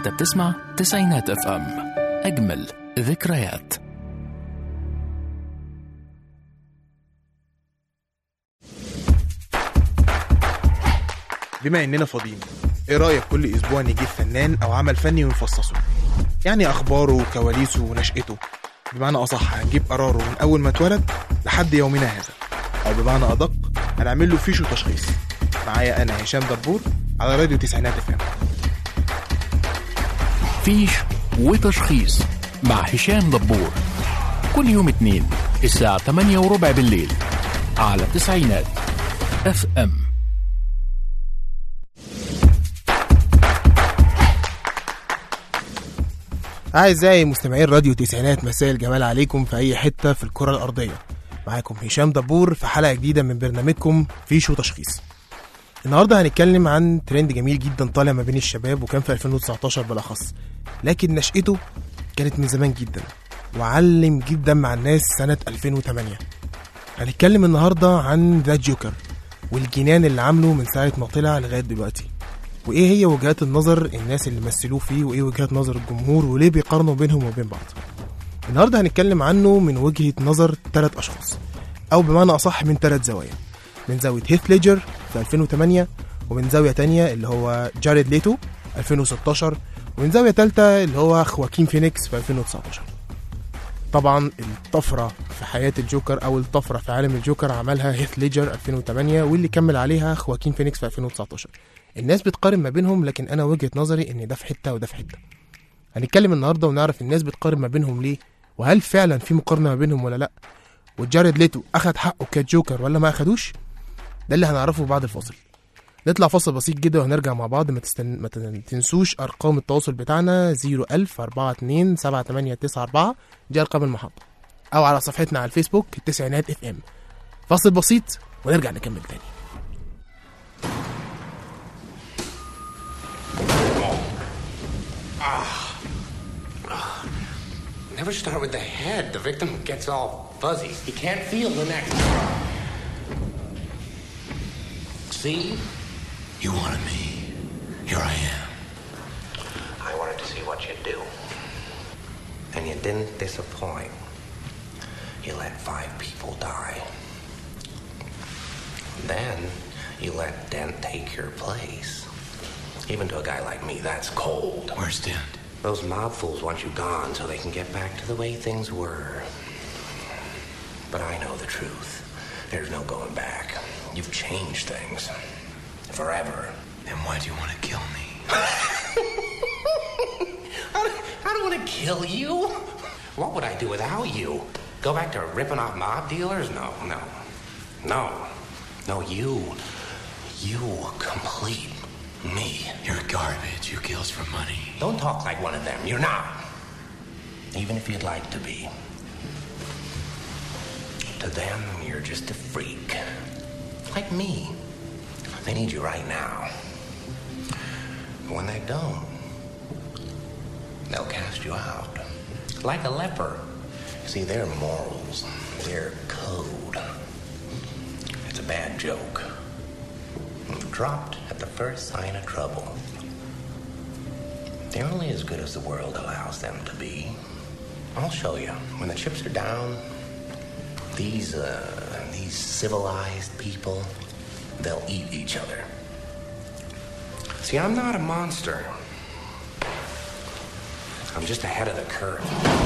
انت بتسمع تسعينات اف ام اجمل ذكريات بما اننا فاضيين ايه رايك كل اسبوع نجيب فنان او عمل فني ونفصصه يعني اخباره وكواليسه ونشأته بمعنى اصح هنجيب قراره من اول ما اتولد لحد يومنا هذا او بمعنى ادق هنعمل له فيش وتشخيص معايا انا هشام دبور على راديو تسعينات اف ام فيش وتشخيص مع هشام دبور كل يوم اثنين الساعة 8 وربع بالليل على تسعينات اف ام أعزائي مستمعين راديو تسعينات مساء الجمال عليكم في أي حتة في الكرة الأرضية معاكم هشام دبور في حلقة جديدة من برنامجكم فيش وتشخيص النهاردة هنتكلم عن ترند جميل جدا طالع ما بين الشباب وكان في 2019 بالأخص لكن نشأته كانت من زمان جدا وعلم جدا مع الناس سنة 2008 هنتكلم النهاردة عن ذا جوكر والجنان اللي عامله من ساعة ما طلع لغاية دلوقتي وايه هي وجهات النظر الناس اللي مثلوه فيه وايه وجهات نظر الجمهور وليه بيقارنوا بينهم وبين بعض النهارده هنتكلم عنه من وجهة نظر ثلاث اشخاص او بمعنى اصح من ثلاث زوايا من زاوية هيث ليجر في 2008 ومن زاوية تانية اللي هو جاريد ليتو 2016 ومن زاوية تالتة اللي هو خواكين فينيكس في 2019 طبعا الطفرة في حياة الجوكر أو الطفرة في عالم الجوكر عملها هيث ليجر 2008 واللي كمل عليها خواكين فينيكس في 2019 الناس بتقارن ما بينهم لكن أنا وجهة نظري إن ده في حتة وده في حتة هنتكلم النهاردة ونعرف الناس بتقارن ما بينهم ليه وهل فعلا في مقارنة ما بينهم ولا لأ وجاريد ليتو أخد حقه كجوكر ولا ما أخدوش ده اللي هنعرفه بعد الفاصل نطلع فاصل بسيط جدا وهنرجع مع بعض ما, تستن... ما تنسوش ارقام التواصل بتاعنا 01000 42 7894 دي ارقام المحطه او على صفحتنا على الفيسبوك التسعينات اف ام فاصل بسيط ونرجع نكمل تاني Never start with the head. The victim gets all fuzzy. He can't feel the neck. See? You wanted me. Here I am. I wanted to see what you'd do. And you didn't disappoint. You let five people die. Then you let Dent take your place. Even to a guy like me, that's cold. Where's Dent? Those mob fools want you gone so they can get back to the way things were. But I know the truth. There's no going back. You've changed things. Forever. Then why do you want to kill me? I don't, I don't want to kill you. What would I do without you? Go back to ripping off mob dealers? No, no. No. No, you. You complete me. You're garbage. You kills for money. Don't talk like one of them. You're not. Even if you'd like to be. To them, you're just a freak. Like me. They need you right now. When they don't, they'll cast you out. Like a leper. See, their morals, their code. It's a bad joke. Dropped at the first sign of trouble. They're only as good as the world allows them to be. I'll show you. When the chips are down, these, uh, these civilized people, they'll eat each other. See, I'm not a monster. I'm just ahead of the curve.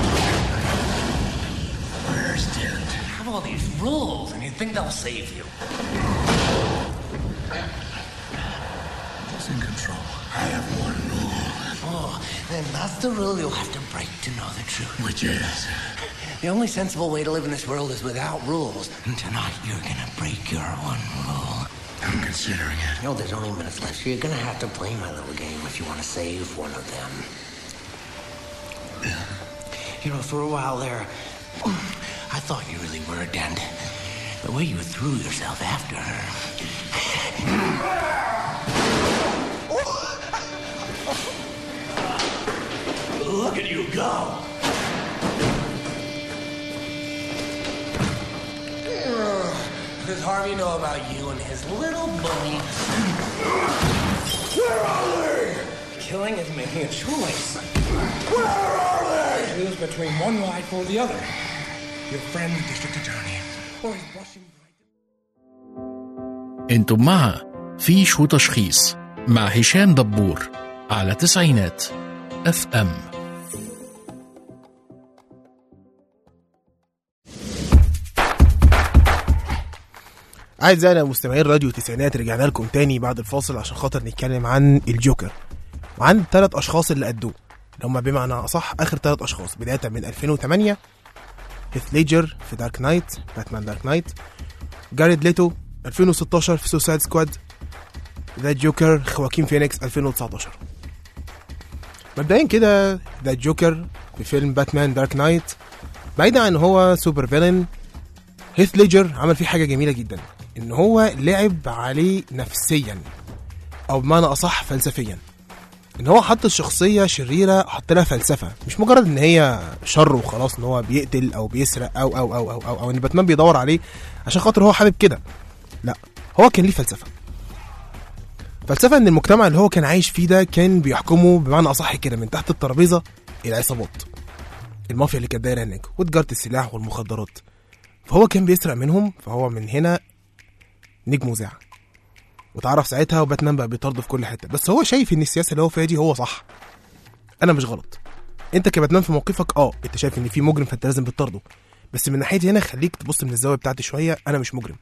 Where's Dent? have all these rules, and you think they'll save you. Who's in control? I have one rule, Oh, then that's the rule you'll have to break to know the truth. which is The only sensible way to live in this world is without rules. And tonight, you're gonna break your one rule. I'm considering it. You know, there's only minutes left, so you're gonna have to play my little game if you want to save one of them. You know, for a while there, I thought you really were a dent. The way you threw yourself after her. Look at you go! What does Harvey know about you and his little bunny? Where are they? killing is making a choice. Where are they? Choose between one life or the other. Your friend, the district attorney. Or he's brushing right. انتم مع فيش وتشخيص مع هشام دبور على تسعينات اف ام أعزائنا مستمعين راديو تسعينات رجعنا لكم تاني بعد الفاصل عشان خاطر نتكلم عن الجوكر وعن ثلاث أشخاص اللي أدوه اللي هم بمعنى أصح آخر ثلاث أشخاص بداية من 2008 هيث ليجر في دارك نايت باتمان دارك نايت جاريد ليتو 2016 في سوسايد سكواد ذا جوكر خواكين فينيكس 2019 مبدئيا كده ذا جوكر في فيلم باتمان دارك نايت بعيدا عن هو سوبر فيلن هيث ليجر عمل فيه حاجه جميله جدا ان هو لعب عليه نفسيا او بمعنى اصح فلسفيا ان هو حط الشخصيه شريره حط لها فلسفه مش مجرد ان هي شر وخلاص ان هو بيقتل او بيسرق او او او او او, أو ان باتمان بيدور عليه عشان خاطر هو حابب كده لا هو كان ليه فلسفه فلسفه ان المجتمع اللي هو كان عايش فيه ده كان بيحكمه بمعنى اصح كده من تحت الترابيزه العصابات المافيا اللي كانت دايره هناك وتجاره السلاح والمخدرات فهو كان بيسرق منهم فهو من هنا نجم مذيع وتعرف ساعتها وباتمان بقى بيطارده في كل حته بس هو شايف ان السياسه اللي هو فيها دي هو صح انا مش غلط انت كباتمان في موقفك اه انت شايف ان في مجرم فانت لازم بتطارده بس من ناحيتي هنا خليك تبص من الزاويه بتاعتي شويه انا مش مجرم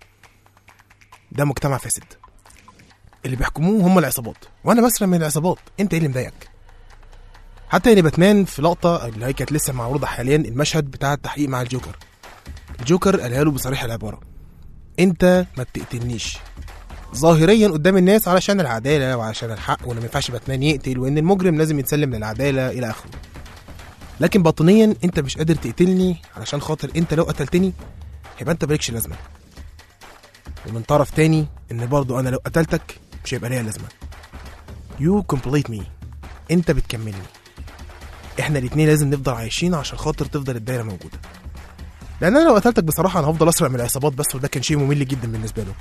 ده مجتمع فاسد اللي بيحكموه هم العصابات وانا بسرق من العصابات انت ايه اللي مضايقك حتى ان باتمان في لقطه اللي هي كانت لسه معروضه حاليا المشهد بتاع التحقيق مع الجوكر الجوكر قالها له بصريح العباره انت ما بتقتلنيش ظاهريا قدام الناس علشان العداله وعشان الحق وان ما ينفعش باتمان يقتل وان المجرم لازم يتسلم للعداله الى اخره لكن باطنيا انت مش قادر تقتلني علشان خاطر انت لو قتلتني هيبقى انت مالكش لازمه ومن طرف تاني ان برضو انا لو قتلتك مش هيبقى ليا لازمه يو كومبليت مي انت بتكملني احنا الاتنين لازم نفضل عايشين عشان خاطر تفضل الدايره موجوده لان انا لو قتلتك بصراحه انا هفضل اسرق من العصابات بس وده كان شيء ممل جدا بالنسبه له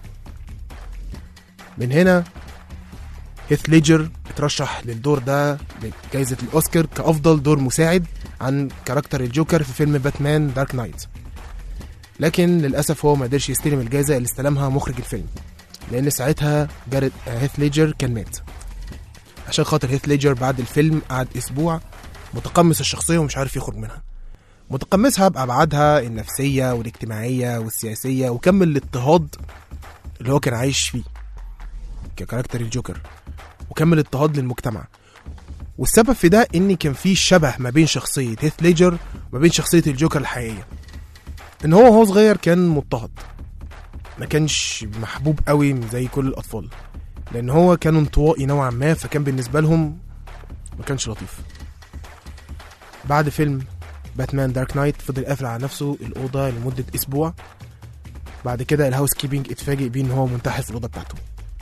من هنا هيث ليجر اترشح للدور ده بجائزة الأوسكار كأفضل دور مساعد عن كاركتر الجوكر في فيلم باتمان دارك نايت لكن للأسف هو ما قدرش يستلم الجائزة اللي استلمها مخرج الفيلم لأن ساعتها جارد هيث ليجر كان مات عشان خاطر هيث ليجر بعد الفيلم قعد أسبوع متقمص الشخصية ومش عارف يخرج منها متقمصها بأبعادها النفسية والاجتماعية والسياسية وكم الاضطهاد اللي هو كان عايش فيه ككاركتر الجوكر وكمل اضطهاد للمجتمع والسبب في ده ان كان في شبه ما بين شخصيه هيث ليجر وما بين شخصيه الجوكر الحقيقيه ان هو وهو صغير كان مضطهد ما كانش محبوب قوي زي كل الاطفال لان هو كان انطوائي نوعا ما فكان بالنسبه لهم ما كانش لطيف بعد فيلم باتمان دارك نايت فضل قافل على نفسه الاوضه لمده اسبوع بعد كده الهاوس كيبنج اتفاجئ بيه ان هو منتحر في الاوضه بتاعته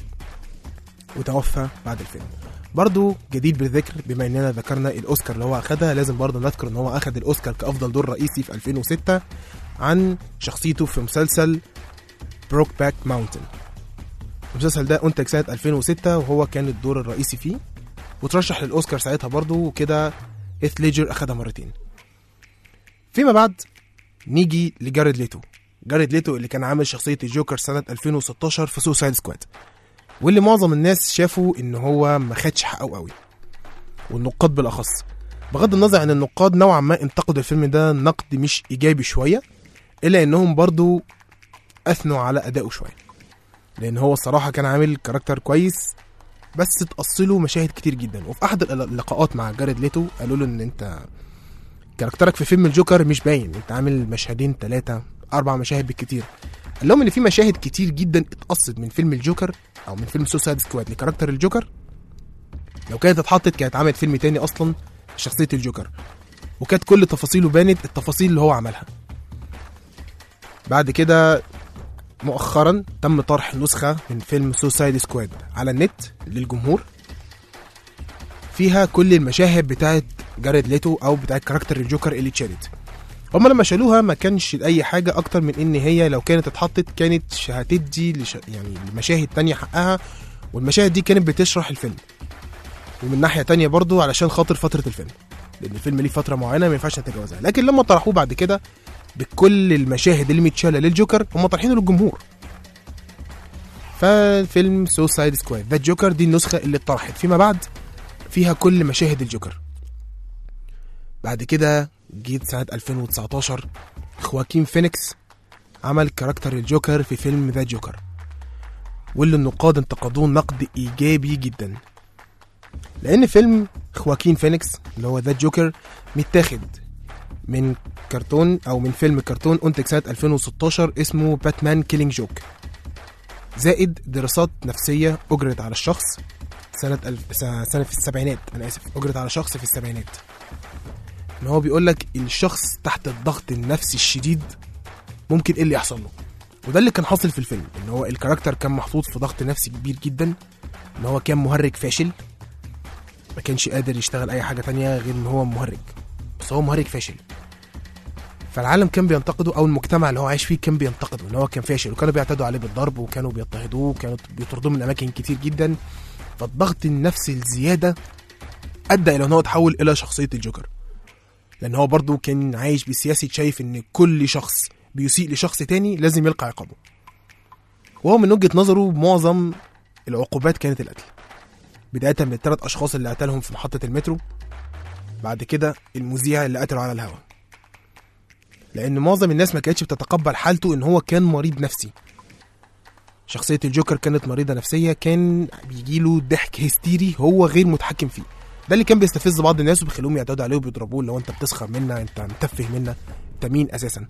وتوفى بعد الفيلم برضو جديد بالذكر بما اننا ذكرنا الاوسكار اللي هو اخدها لازم برضو نذكر ان هو اخد الاوسكار كافضل دور رئيسي في 2006 عن شخصيته في مسلسل بروك باك ماونتن المسلسل ده انتج سنه 2006 وهو كان الدور الرئيسي فيه وترشح للاوسكار ساعتها برضو وكده هيث ليجر اخدها مرتين فيما بعد نيجي لجاريد ليتو جاريد ليتو اللي كان عامل شخصيه الجوكر سنه 2016 في سوسايد سكواد واللي معظم الناس شافوا ان هو ما خدش حقه قوي والنقاد بالاخص بغض النظر عن النقاد نوعا ما انتقدوا الفيلم ده نقد مش ايجابي شويه الا انهم برضو اثنوا على ادائه شويه لان هو الصراحه كان عامل كاركتر كويس بس اتأصله مشاهد كتير جدا وفي احد اللقاءات مع جاريد ليتو قالوا له ان انت كاركترك في فيلم الجوكر مش باين انت عامل مشهدين ثلاثه اربع مشاهد بالكتير قال لهم ان في مشاهد كتير جدا اتقصت من فيلم الجوكر او من فيلم سوسايد سكواد لكاركتر الجوكر لو كانت اتحطت كانت عملت فيلم تاني اصلا شخصيه الجوكر وكانت كل تفاصيله بانت التفاصيل اللي هو عملها بعد كده مؤخرا تم طرح نسخه من فيلم سوسايد سكواد على النت للجمهور فيها كل المشاهد بتاعت جاريد ليتو او بتاعت كاركتر الجوكر اللي اتشالت هما لما شالوها ما كانش اي حاجه اكتر من ان هي لو كانت اتحطت كانت هتدي لش... يعني لمشاهد تانية حقها والمشاهد دي كانت بتشرح الفيلم ومن ناحيه تانية برضو علشان خاطر فتره الفيلم لان الفيلم ليه فتره معينه ما ينفعش نتجاوزها لكن لما طرحوه بعد كده بكل المشاهد اللي متشاله للجوكر هم طرحينه للجمهور ففيلم سوسايد سكواد ذا جوكر دي النسخه اللي اتطرحت فيما بعد فيها كل مشاهد الجوكر بعد كده جيت سنه 2019 خواكين فينيكس عمل كاركتر الجوكر في فيلم ذا جوكر واللي النقاد انتقدوه نقد ايجابي جدا لان فيلم خواكين فينيكس اللي هو ذا جوكر متاخد من كرتون او من فيلم كرتون انتج سنه 2016 اسمه باتمان كيلينج جوك زائد دراسات نفسيه اجرت على الشخص سنه الف... سنه سنة في السبعينات انا اسف اجرت على شخص في السبعينات ان هو بيقول لك الشخص تحت الضغط النفسي الشديد ممكن ايه اللي يحصل له وده اللي كان حاصل في الفيلم ان هو الكاركتر كان محطوط في ضغط نفسي كبير جدا ان هو كان مهرج فاشل ما كانش قادر يشتغل اي حاجه تانية غير ان هو مهرج بس هو مهرج فاشل فالعالم كان بينتقده او المجتمع اللي هو عايش فيه كان بينتقده ان هو كان فاشل وكانوا بيعتدوا عليه بالضرب وكانوا بيضطهدوه وكانوا بيطردوه من اماكن كتير جدا فالضغط النفسي الزياده ادى الى ان هو تحول الى شخصيه الجوكر لان هو برضه كان عايش بسياسه شايف ان كل شخص بيسيء لشخص تاني لازم يلقى عقابه وهو من وجهه نظره معظم العقوبات كانت القتل بدايه من الثلاث اشخاص اللي قتلهم في محطه المترو بعد كده المذيع اللي قتله على الهوا لان معظم الناس ما كانتش بتتقبل حالته ان هو كان مريض نفسي شخصية الجوكر كانت مريضة نفسية كان بيجيله ضحك هستيري هو غير متحكم فيه ده اللي كان بيستفز بعض الناس وبيخليهم يعتدوا عليه وبيضربوه اللي هو انت بتسخر منا انت متفه منا انت مين اساسا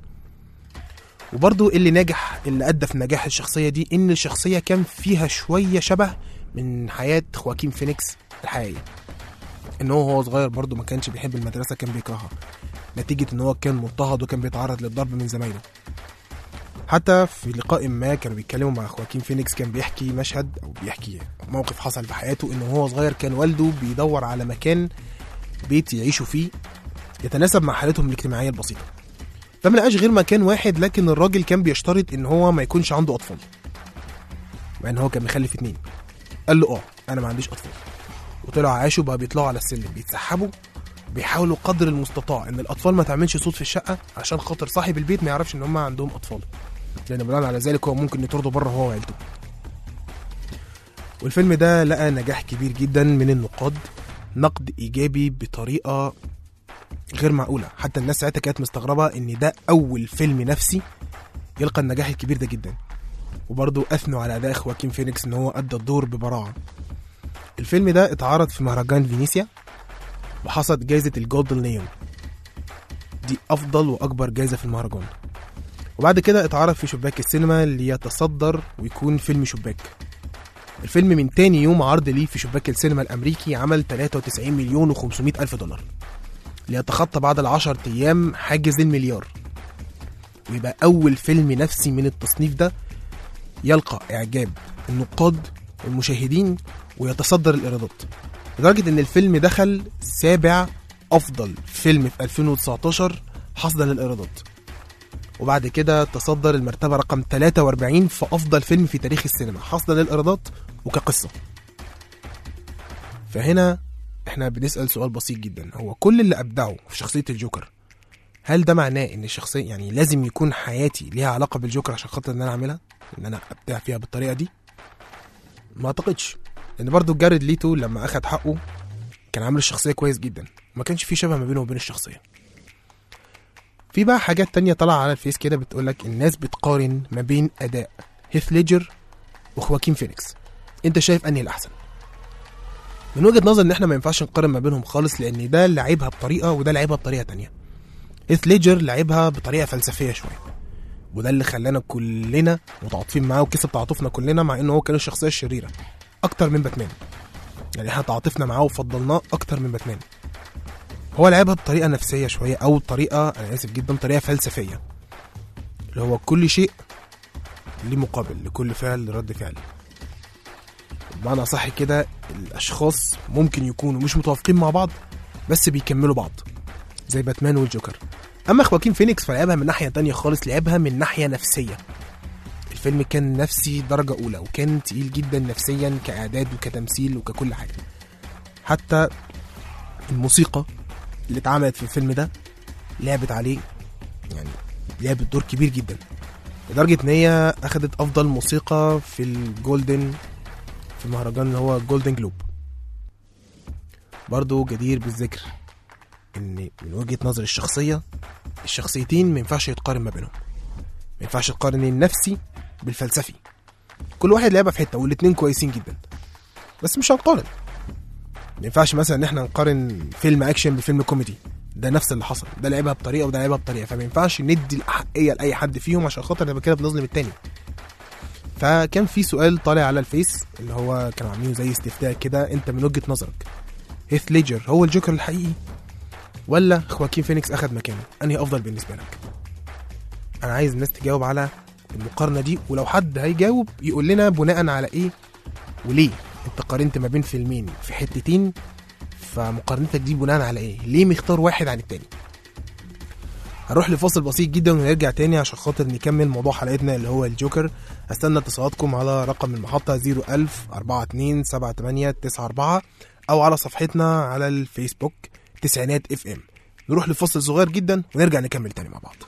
وبرضه اللي ناجح اللي ادى في نجاح الشخصيه دي ان الشخصيه كان فيها شويه شبه من حياه خواكين فينيكس الحقيقيه ان هو وهو صغير برضه ما كانش بيحب المدرسه كان بيكرهها نتيجه ان هو كان مضطهد وكان بيتعرض للضرب من زمايله حتى في لقاء ما كانوا بيتكلموا مع خواكين فينيكس كان بيحكي مشهد او بيحكي موقف حصل في حياته انه وهو صغير كان والده بيدور على مكان بيت يعيشوا فيه يتناسب مع حالتهم الاجتماعيه البسيطه فما لقاش غير مكان واحد لكن الراجل كان بيشترط ان هو ما يكونش عنده اطفال مع ان هو كان مخلف اتنين قال له اه انا ما عنديش اطفال وطلعوا عاشوا بقى بيطلعوا على السلم بيتسحبوا بيحاولوا قدر المستطاع ان الاطفال ما تعملش صوت في الشقه عشان خاطر صاحب البيت ما يعرفش ان هم عندهم اطفال لان بناء على ذلك هو ممكن يطرده بره هو وعيلته والفيلم ده لقى نجاح كبير جدا من النقاد نقد ايجابي بطريقه غير معقوله حتى الناس ساعتها كانت مستغربه ان ده اول فيلم نفسي يلقى النجاح الكبير ده جدا وبرضه اثنوا على اداء خواكين فينيكس ان هو ادى الدور ببراعه الفيلم ده اتعرض في مهرجان فينيسيا وحصد جائزة الجولدن ليون دي أفضل وأكبر جائزة في المهرجان وبعد كده اتعرض في شباك السينما ليتصدر ويكون فيلم شباك الفيلم من تاني يوم عرض ليه في شباك السينما الأمريكي عمل 93 مليون و500 ألف دولار ليتخطى بعد العشر أيام حاجز المليار ويبقى أول فيلم نفسي من التصنيف ده يلقى إعجاب النقاد والمشاهدين ويتصدر الإيرادات لدرجة إن الفيلم دخل سابع أفضل فيلم في 2019 حصدا للإيرادات وبعد كده تصدر المرتبة رقم 43 في أفضل فيلم في تاريخ السينما حصدا للإيرادات وكقصة فهنا احنا بنسأل سؤال بسيط جدا هو كل اللي أبدعه في شخصية الجوكر هل ده معناه ان الشخصية يعني لازم يكون حياتي ليها علاقة بالجوكر عشان خاطر ان انا اعملها ان انا ابدع فيها بالطريقة دي ما اعتقدش لان برضو جارد ليتو لما اخد حقه كان عامل الشخصيه كويس جدا وما كانش في شبه ما بينه وبين الشخصيه في بقى حاجات تانية طالعة على الفيس كده بتقولك الناس بتقارن ما بين أداء هيث ليجر وخواكين فينيكس أنت شايف أنهي الأحسن؟ من وجهة نظر إن إحنا ما ينفعش نقارن ما بينهم خالص لأن ده لعبها بطريقة وده لعبها بطريقة تانية هيث ليجر لعبها بطريقة فلسفية شوية وده اللي خلانا كلنا متعاطفين معاه وكسب تعاطفنا كلنا مع إنه هو كان الشخصية الشريرة أكتر من باتمان يعني احنا تعاطفنا معاه وفضلناه اكتر من باتمان هو لعبها بطريقه نفسيه شويه او طريقه انا اسف جدا طريقه فلسفيه اللي هو كل شيء ليه مقابل لكل فعل رد فعل بمعنى صح كده الاشخاص ممكن يكونوا مش متوافقين مع بعض بس بيكملوا بعض زي باتمان والجوكر اما خواكين فينيكس فلعبها من ناحيه تانية خالص لعبها من ناحيه نفسيه الفيلم كان نفسي درجة أولى وكان تقيل جدا نفسيا كإعداد وكتمثيل وككل حاجة حتى الموسيقى اللي اتعملت في الفيلم ده لعبت عليه يعني لعبت دور كبير جدا لدرجة إن هي أخدت أفضل موسيقى في الجولدن في المهرجان اللي هو جولدن جلوب برضو جدير بالذكر إن من وجهة نظري الشخصية الشخصيتين ما ينفعش يتقارن ما بينهم ما ينفعش تقارن النفسي بالفلسفي كل واحد لعبها في حتة والاتنين كويسين جدا بس مش هنقارن ما ينفعش مثلا ان احنا نقارن فيلم اكشن بفيلم كوميدي ده نفس اللي حصل ده لعبها بطريقه وده لعبها بطريقه فما ينفعش ندي الاحقيه لاي حد فيهم عشان خاطر نبقى كده بنظلم التاني فكان في سؤال طالع على الفيس اللي هو كانوا عاملينه زي استفتاء كده انت من وجهه نظرك هيث ليجر هو الجوكر الحقيقي ولا خواكين فينيكس اخد مكانه انهي افضل بالنسبه لك انا عايز الناس تجاوب على المقارنه دي ولو حد هيجاوب يقول لنا بناء على ايه وليه انت قارنت ما بين فيلمين في حتتين فمقارنتك دي بناء على ايه ليه مختار واحد عن التاني هنروح لفاصل بسيط جدا ونرجع تاني عشان خاطر نكمل موضوع حلقتنا اللي هو الجوكر هستنى اتصالاتكم على رقم المحطة 01000 42 78 94 أو على صفحتنا على الفيسبوك تسعينات اف ام نروح لفاصل صغير جدا ونرجع نكمل تاني مع بعض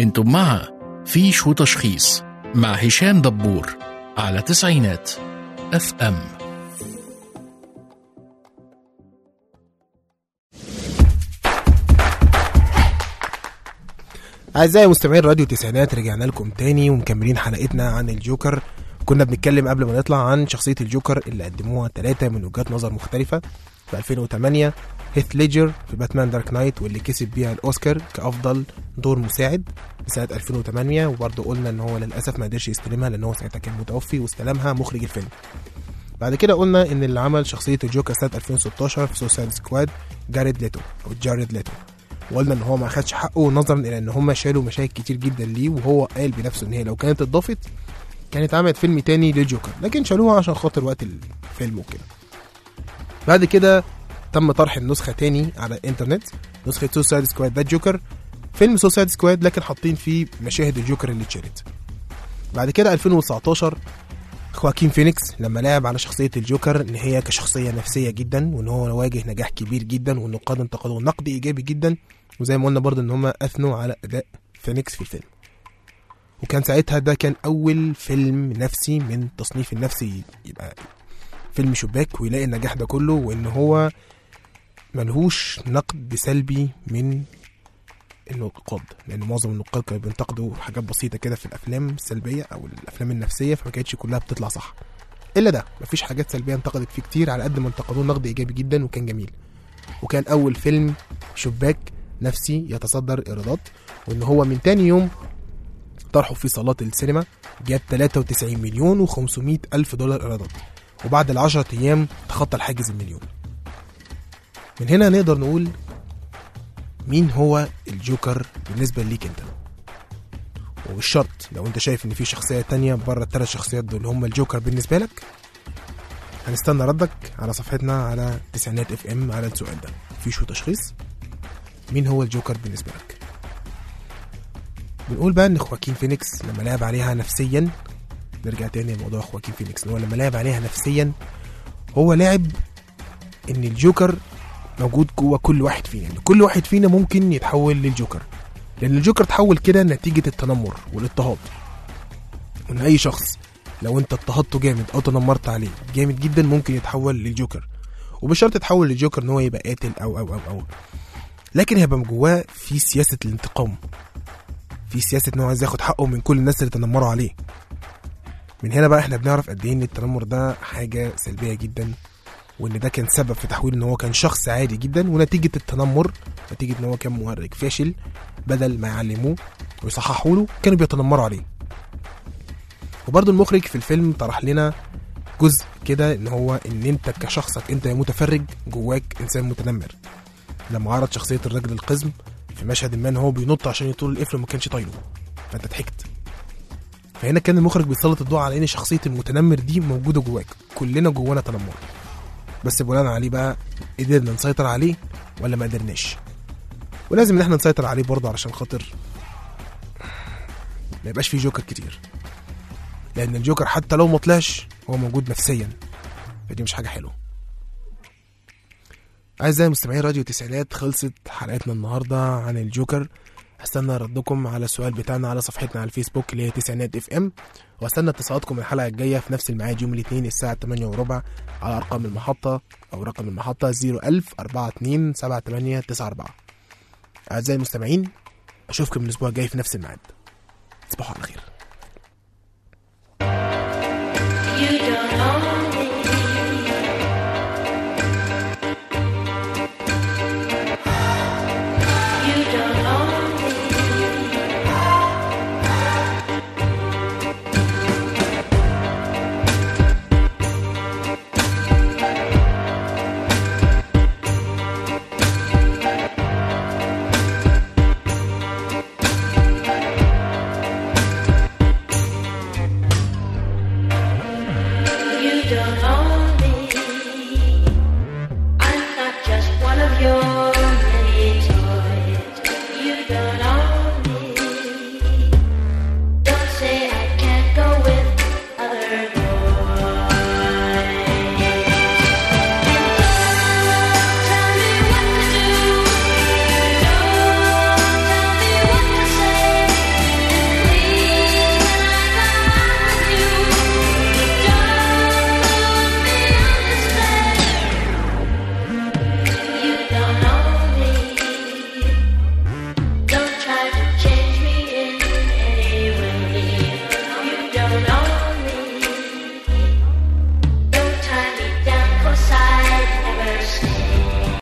انتم مع فيش وتشخيص مع هشام دبور على تسعينات اف ام أعزائي مستمعين راديو تسعينات رجعنا لكم تاني ومكملين حلقتنا عن الجوكر كنا بنتكلم قبل ما نطلع عن شخصية الجوكر اللي قدموها ثلاثة من وجهات نظر مختلفة في 2008 هيث ليجر في باتمان دارك نايت واللي كسب بيها الأوسكار كأفضل دور مساعد سنة 2008 وبرضه قلنا إن هو للأسف ما قدرش يستلمها لأن هو ساعتها كان متوفي واستلمها مخرج الفيلم بعد كده قلنا إن اللي عمل شخصية الجوكر سنة 2016 في سوسايد سكواد جاريد ليتو أو جاريد ليتو وقلنا ان هو ما اخدش حقه نظرا الى ان هم شالوا مشاهد كتير جدا ليه وهو قال بنفسه ان هي لو كانت اتضافت كانت عملت فيلم تاني للجوكر لكن شالوها عشان خاطر وقت الفيلم وكده بعد كده تم طرح النسخه تاني على الانترنت نسخه سوسايد سكواد ده جوكر فيلم سوسايد سكواد لكن حاطين فيه مشاهد الجوكر اللي اتشالت بعد كده 2019 خواكين فينيكس لما لعب على شخصية الجوكر إن هي كشخصية نفسية جدا وإن هو واجه نجاح كبير جدا والنقاد انتقدوه نقد إيجابي جدا وزي ما قلنا برضه إن هما أثنوا على أداء فينيكس في الفيلم وكان ساعتها ده كان أول فيلم نفسي من تصنيف النفسي يبقى فيلم شباك ويلاقي النجاح ده كله وإن هو ملهوش نقد سلبي من النقاد لان معظم النقاد كانوا بينتقدوا حاجات بسيطه كده في الافلام السلبيه او الافلام النفسيه فما كانتش كلها بتطلع صح الا ده مفيش حاجات سلبيه انتقدت فيه كتير على قد ما انتقدوه نقد ايجابي جدا وكان جميل وكان اول فيلم شباك نفسي يتصدر ايرادات وان هو من تاني يوم طرحه في صالات السينما جاب 93 مليون و500 الف دولار ايرادات وبعد العشرة ايام تخطى الحاجز المليون من هنا نقدر نقول مين هو الجوكر بالنسبه ليك انت ومش شرط لو انت شايف ان في شخصيه تانية بره الثلاث شخصيات دول اللي هم الجوكر بالنسبه لك هنستنى ردك على صفحتنا على تسعينات اف ام على السؤال ده في شو تشخيص مين هو الجوكر بالنسبه لك بنقول بقى ان خواكين فينيكس لما لعب عليها نفسيا نرجع تاني لموضوع خواكين فينيكس ان هو لما لعب عليها نفسيا هو لعب ان الجوكر موجود جوه كل واحد فينا يعني كل واحد فينا ممكن يتحول للجوكر لان الجوكر تحول كده نتيجه التنمر والاضطهاد وان اي شخص لو انت اضطهدته جامد او تنمرت عليه جامد جدا ممكن يتحول للجوكر ومش شرط يتحول للجوكر ان هو يبقى قاتل او او او او لكن هيبقى من جواه في سياسه الانتقام في سياسه ان هو عايز ياخد حقه من كل الناس اللي تنمروا عليه من هنا بقى احنا بنعرف قد ايه ان التنمر ده حاجه سلبيه جدا وان ده كان سبب في تحويل ان هو كان شخص عادي جدا ونتيجه التنمر نتيجه ان هو كان مهرج فاشل بدل ما يعلموه ويصححوا له كانوا بيتنمروا عليه وبرضه المخرج في الفيلم طرح لنا جزء كده ان هو ان انت كشخصك انت يا متفرج جواك انسان متنمر لما عرض شخصيه الراجل القزم في مشهد ما ان هو بينط عشان يطول القفل وما كانش طايله فانت ضحكت فهنا كان المخرج بيسلط الضوء على ان شخصيه المتنمر دي موجوده جواك كلنا جوانا تنمر بس بناء عليه بقى قدرنا نسيطر عليه ولا ما قدرناش ولازم ان احنا نسيطر عليه برضه علشان خاطر ما يبقاش فيه جوكر كتير لان الجوكر حتى لو ما طلعش هو موجود نفسيا فدي مش حاجه حلوه اعزائي مستمعين راديو تسعينات خلصت حلقتنا النهارده عن الجوكر هستنى ردكم على السؤال بتاعنا على صفحتنا على الفيسبوك اللي هي تسعينات اف ام واستنى اتصالاتكم الحلقه الجايه في نفس الميعاد يوم الاثنين الساعه 8 وربع على ارقام المحطه او رقم المحطه 01000 42 78 94 اعزائي المستمعين اشوفكم الاسبوع الجاي في نفس الميعاد تصبحوا على خير You don't own me. You don't own me. You don't own